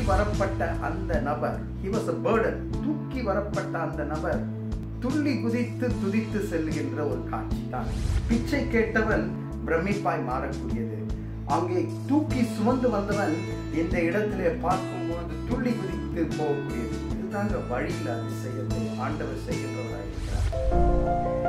வரப்பட்ட அந்த நபர் he was a burden தூக்கி வரப்பட்ட அந்த நபர் துள்ளி குதித்து துதித்து செல்லுகின்ற ஒரு காட்சி தான் பிச்சை கேட்டவன் பிரமிப்பாய் மாறக்கூடியது அங்கே தூக்கி சுமந்து வந்தவன் இந்த இடத்திலே பார்க்கும்போது துள்ளி குதித்து போகக்கூடியது இதுதாங்க வழியில் அதிசயத்தை ஆண்டவர் செய்கின்றவராக இருக்கிறார்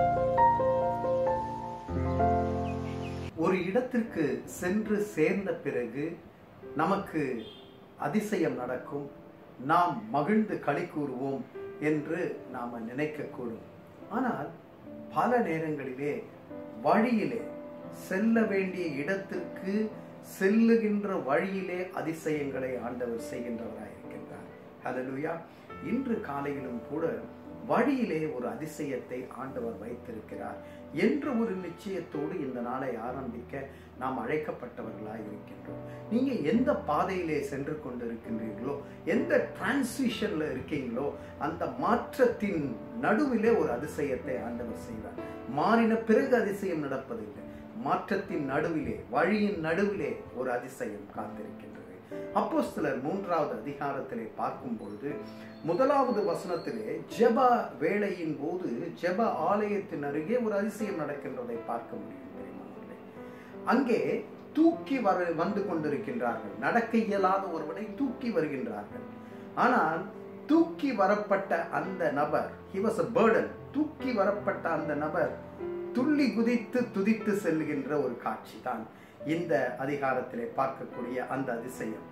ஒரு இடத்திற்கு சென்று சேர்ந்த பிறகு நமக்கு அதிசயம் நடக்கும் நாம் மகிழ்ந்து களி கூறுவோம் என்று நாம் நினைக்கக்கூடும் ஆனால் பல நேரங்களிலே வழியிலே செல்ல வேண்டிய இடத்திற்கு செல்லுகின்ற வழியிலே அதிசயங்களை ஆண்டவர் செய்கின்றவராய் இருக்கின்றார் ஹalleluya இன்று காலையிலும் கூட வழியிலே ஒரு அதிசயத்தை ஆண்டவர் வைத்திருக்கிறார் என்ற ஒரு நிச்சயத்தோடு இந்த நாளை ஆரம்பிக்க நாம் அழைக்கப்பட்டவர்களாய் இருக்கின்றோம் நீங்க எந்த பாதையிலே சென்று கொண்டிருக்கின்றீர்களோ எந்த டிரான்சிஷன்ல இருக்கீங்களோ அந்த மாற்றத்தின் நடுவிலே ஒரு அதிசயத்தை ஆண்டவர் செய்வார் மாறின பிறகு அதிசயம் நடப்பதில்லை மாற்றத்தின் நடுவிலே வழியின் நடுவிலே ஒரு அதிசயம் காத்திருக்கின்றது அப்போஸ்தலர் மூன்றாவது அதிகாரத்திலே பார்க்கும் பொழுது முதலாவது வசனத்திலே ஜெப வேளையின் போது ஜெப ஆலயத்தின் அருகே ஒரு அதிசயம் நடக்கின்றதை பார்க்க முடியும் தெரியுமா அங்கே தூக்கி வர வந்து கொண்டிருக்கின்றார்கள் நடக்க இயலாத ஒருவனை தூக்கி வருகின்றார்கள் ஆனால் தூக்கி வரப்பட்ட அந்த நபர் he was a burden தூக்கி வரப்பட்ட அந்த நபர் துள்ளி குதித்து துதித்து செல்லுகின்ற ஒரு காட்சி தான் இந்த அதிகாரத்திலே பார்க்கக்கூடிய அந்த அதிசயம்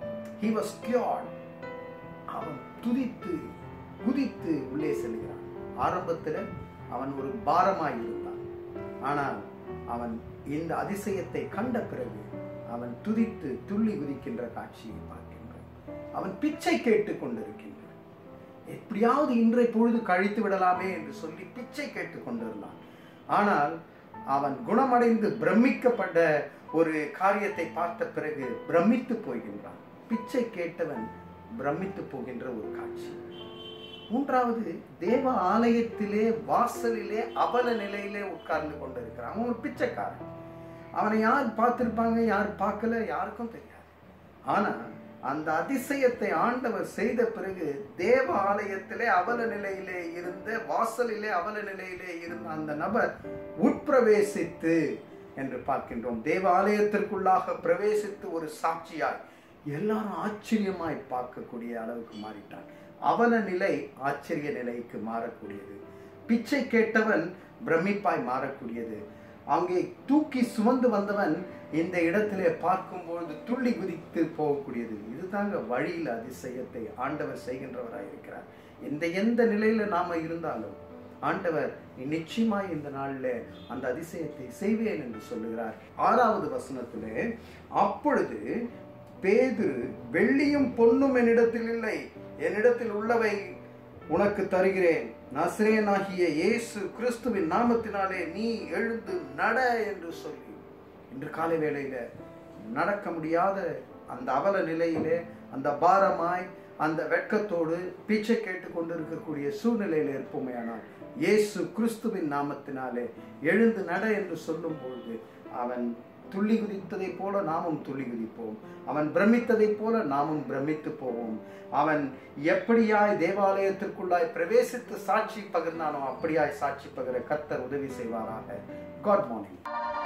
he was cured அவன் துதித்து குதித்து உள்ளே செல்கிறான் ஆரம்பத்தில் அவன் ஒரு பாரமாய் இருந்தான் ஆனால் அவன் இந்த அதிசயத்தை கண்ட பிறகு அவன் துதித்து துள்ளி குதிக்கின்ற காட்சியை பார்க்கின்றான் அவன் பிச்சை கேட்டுக் கொண்டிருக்கின்றான் எப்படியாவது இன்றை பொழுது கழித்து விடலாமே என்று சொல்லி பிச்சை கேட்டுக் கொண்டிருந்தான் ஆனால் அவன் குணமடைந்து பிரமிக்கப்பட்ட ஒரு காரியத்தை பார்த்த பிறகு பிரமித்து போகின்றான் பிச்சை கேட்டவன் பிரமித்து போகின்ற ஒரு காட்சி மூன்றாவது தேவ ஆலயத்திலே வாசலிலே அவல நிலையிலே உட்கார்ந்து கொண்டிருக்கிறான் அவன் ஒரு பிச்சைக்காரன் அவனை யார் பார்த்திருப்பாங்க யார் பார்க்கல யாருக்கும் தெரியாது ஆனா அந்த அதிசயத்தை ஆண்டவர் செய்த பிறகு தேவ ஆலயத்திலே அவல நிலையிலே இருந்த வாசலிலே அவல நிலையிலே இருந்த அந்த நபர் உட்பிரவேசித்து என்று பார்க்கின்றோம் தேவ ஆலயத்திற்குள்ளாக பிரவேசித்து ஒரு சாட்சியாய் எல்லாரும் ஆச்சரியமாய் பார்க்கக்கூடிய அளவுக்கு மாறிட்டான் அவல நிலை ஆச்சரிய நிலைக்கு மாறக்கூடியது பிச்சை கேட்டவன் பிரமிப்பாய் மாறக்கூடியது அங்கே தூக்கி சுமந்து வந்தவன் இந்த இடத்திலே பார்க்கும்பொழுது துள்ளி குதித்து போகக்கூடியது இதுதாங்க வழியில் அதிசயத்தை ஆண்டவர் செய்கின்றவராய் இருக்கிறார் இந்த எந்த நிலையில நாம இருந்தாலும் ஆண்டவர் நிச்சயமாய் இந்த நாளில் அந்த அதிசயத்தை செய்வேன் என்று சொல்லுகிறார் ஆறாவது வசனத்திலே அப்பொழுது பேதுரு வெள்ளியும் பொன்னும் என்னிடத்தில் இல்லை என்னிடத்தில் உள்ளவை உனக்கு தருகிறேன் நசிரேனாகிய இயேசு கிறிஸ்துவின் நாமத்தினாலே நீ எழுந்து நட என்று சொல்லி இன்று காலை வேளையில நடக்க முடியாத அந்த அவல நிலையிலே அந்த பாரமாய் அந்த வெட்கத்தோடு பீச்சை கேட்டு கொண்டு இருக்கக்கூடிய சூழ்நிலையில் இருப்போமேயானால் இயேசு கிறிஸ்துவின் நாமத்தினாலே எழுந்து நட என்று சொல்லும் பொழுது அவன் துள்ளி குதித்ததைப் போல நாமும் துள்ளி குதிப்போம் அவன் பிரமித்ததைப் போல நாமும் பிரமித்து போவோம் அவன் எப்படியாய் தேவாலயத்திற்குள்ளாய் பிரவேசித்து சாட்சி பகிர்ந்தானோ அப்படியாய் சாட்சி பகிர கர்த்தர் உதவி செய்வாராக காட் மார்னிங்